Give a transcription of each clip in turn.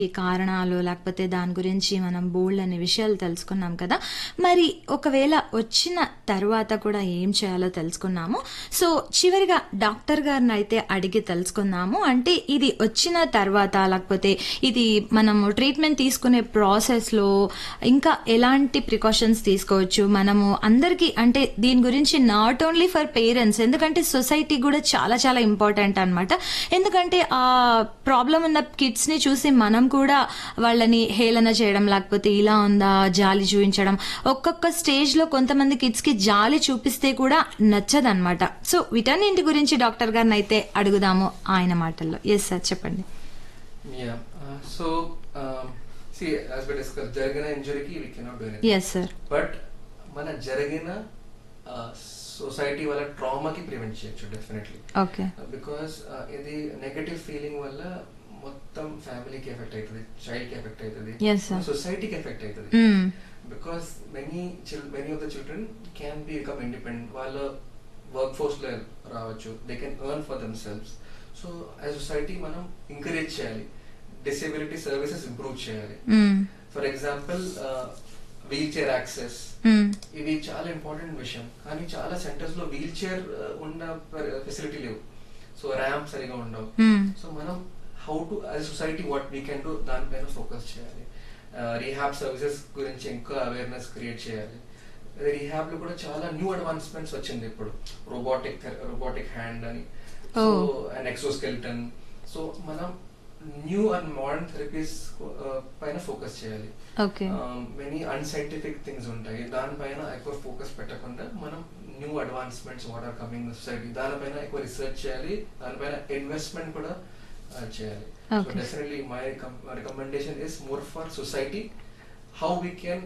ఈ కారణాలు లేకపోతే దాని గురించి మనం బోల్డ్ అనే విషయాలు తెలుసుకున్నాం కదా మరి ఒకవేళ వచ్చిన తర్వాత కూడా ఏం చేయాలో తెలుసుకున్నాము సో చివరిగా డాక్టర్ గారిని అయితే అడిగి తెలుసుకుందాము అంటే ఇది వచ్చిన తర్వాత లేకపోతే ఇది మనము ట్రీట్మెంట్ తీసుకునే ప్రాసెస్లో ఇంకా ఎలాంటి ప్రికాషన్స్ తీసుకోవచ్చు మనము అందరికీ అంటే దీని గురించి నాట్ ఓన్లీ ఫర్ పేరెంట్స్ ఎందుకంటే సొసైటీ కూడా చాలా చాలా ఇంపార్టెంట్ అనమాట ఎందుకంటే ఆ ప్రాబ్లం ఉన్న కిడ్స్ ని చూసి మనం కూడా వాళ్ళని హేళన చేయడం లేకపోతే ఇలా ఉందా జాలి చూపించడం ఒక్కొక్క స్టేజ్ లో కొంతమంది కిడ్స్ కి జాలి చూపిస్తే కూడా నచ్చదన్నమాట సో వీటన్నింటి గురించి డాక్టర్ గారిని అయితే అడుగుదాము ఆయన మాటల్లో ఎస్ సార్ చెప్పండి Yeah. Uh, so, um, see, as we discussed, జరిగిన ఇంజరీకి we cannot do anything. Yes sir but మన జరిగిన సొసైటీ వల్ల ట్రామాకి ప్రివెంట్ చేయొచ్చు డెఫినెట్లీ ఓకే బికాస్ ఇది నెగటివ్ ఫీలింగ్ వల్ల మొత్తం ఫ్యామిలీకి ఎఫెక్ట్ అవుతుంది చైల్డ్ కి ఎఫెక్ట్ అవుతుంది Yes, sir. సొసైటీకి ఎఫెక్ట్ అవుతుంది because many many of the children can be become independent వాళ్ళ వర్క్ ఫోర్స్ లో రావచ్చు they can earn for themselves so as society మనం ఎంకరేజ్ చేయాలి డిసేబిలిటీ సర్వీసెస్ ఇంప్రూవ్ చేయాలి for example wheel chair access ఇది చాలా important విషయం కానీ చాలా సెంటర్స్ లో వీల్ చైర్ ఉన్న ఫెసిలిటీ లేవు సో ర్యాంప్ సరిగా ఉండవు సో మనం how to as society what we can do దానిపైన ఫోకస్ చేయాలి రీహాబ్ సర్వీసెస్ గురించి ఇంకా అవేర్నెస్ క్రియేట్ చేయాలి రీహాబ్ లో కూడా చాలా న్యూ అడ్వాన్స్మెంట్స్ వచ్చింది ఇప్పుడు రోబోటిక్ రోబోటిక్ హ్యాండ్ అని so Oh. And exoskeleton so మనం న్యూ అండ్ మోడర్న్ థెరపీస్ పైన ఫోకస్ చేయాలి ఓకే మెనీ అన్సైంటిఫిక్ థింగ్స్ ఉంటాయి దానిపైన ఎక్కువ ఫోకస్ పెట్టకుండా మనం new advancements what are coming society దానిపైన ఎక్కువ రీసెర్చ్ చేయాలి దానిపైన ఇన్వెస్ట్మెంట్ కూడా uh, చేయాలి so Okay. Definitely my recommendation is more for society how we can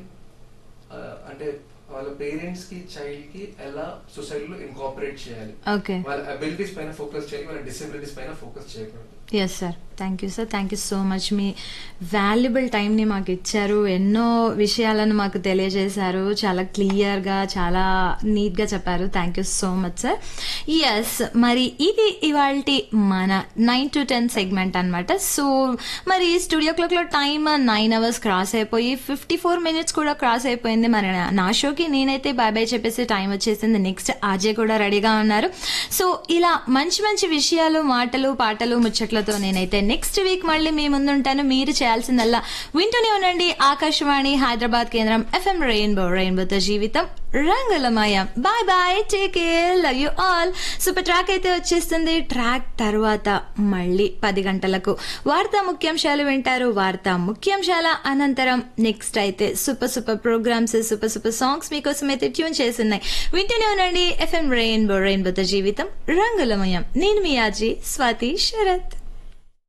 అంటే వాళ్ళ పేరెంట్స్ కి చైల్డ్ కి ఎలా సొసైటీలో ఇన్కాపరేట్ చేయాలి ఓకే వాళ్ళ అబిలిటీస్ పైన ఫోకస్ చేయాలి వాళ్ళ డిసబిలిటీస్ పైన ఫోకస్ చేయకూడదు yes sir thank you sir thank you so much మీ వాల్యుబుల్ టైంని మాకు ఇచ్చారు ఎన్నో విషయాలను మాకు తెలియజేశారు చాలా క్లియర్గా చాలా నీట్గా చెప్పారు thank you so much sir yes మరి ఇది ఇవాళ మన నైన్ టు టెన్ సెగ్మెంట్ అనమాట సో మరి స్టూడియో క్లాక్లో టైం నైన్ అవర్స్ క్రాస్ అయిపోయి ఫిఫ్టీ ఫోర్ మినిట్స్ కూడా క్రాస్ అయిపోయింది మరి నా- నా షోకి నేనైతే బాయ్ బాయ్ చెప్పేసి టైం వచ్చేసింది నెక్స్ట్ ఆజే కూడా రెడీగా ఉన్నారు సో ఇలా మంచి మంచి విషయాలు మాటలు పాటలు ముచ్చట్లతో నేనైతే నెక్స్ట్ వీక్ మళ్ళీ మీ ముందుంటాను మీరు చేయాల్సిందల్లా వింటూనే ఉండండి ఆకాశవాణి హైదరాబాద్ కేంద్రం ఎఫ్ఎం రెయిన్బో రెయిన్బోతో జీవితం రంగులమయం bye bye take care love you all super track అయితే వచ్చేస్తుంది ట్రాక్ తర్వాత మళ్ళీ పది గంటలకు వార్తా ముఖ్యాంశాలు వింటారు వార్తా ముఖ్యాంశాల అనంతరం నెక్స్ట్ అయితే super super programmes super super songs మీకోసం అయితే ట్యూన్ చేస్తున్నాయి వింటూనే ఉండండి ఎఫ్ఎం రెయిన్బో రెయిన్బోతో జీవితం రంగులమయం నేను మీ ఆజీ స్వాతి శరత్